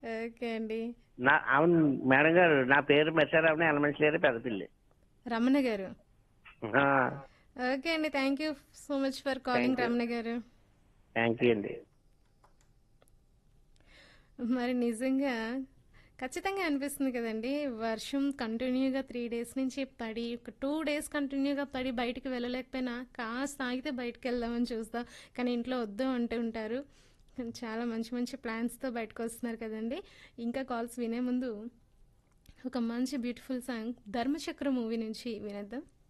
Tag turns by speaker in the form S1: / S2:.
S1: Okay అండి
S2: నా అవును మేడం గారు నా పేరు మెస్సారావుని ఎలమెంట్స్ లేరు పెద్దపిల్లి
S1: రమణ గారు
S2: ఆ,
S1: ఓకే అండి thank you so much for calling
S2: Thank you.
S1: Ramana గారు
S2: థ్యాంక్ యూ అండి
S1: మరి నిజంగా ఖచ్చితంగా అనిపిస్తుంది కదండి వర్షం కంటిన్యూగా త్రీ డేస్ నుంచి పడి ఒక టూ డేస్ కంటిన్యూగా పడి బయటికి వెళ్ళలేకపోయినా కాస్త ఆగితే బయటికి వెళ్దామని చూస్తా కానీ ఇంట్లో వద్దు అంటూ ఉంటారు చాలా మంచి మంచి ప్లాన్స్తో బయటకు వస్తున్నారు కదండి ఇంకా కాల్స్ వినే ముందు ఒక మంచి బ్యూటిఫుల్ సాంగ్ ధర్మచక్ర మూవీ నుంచి వినేద్దాం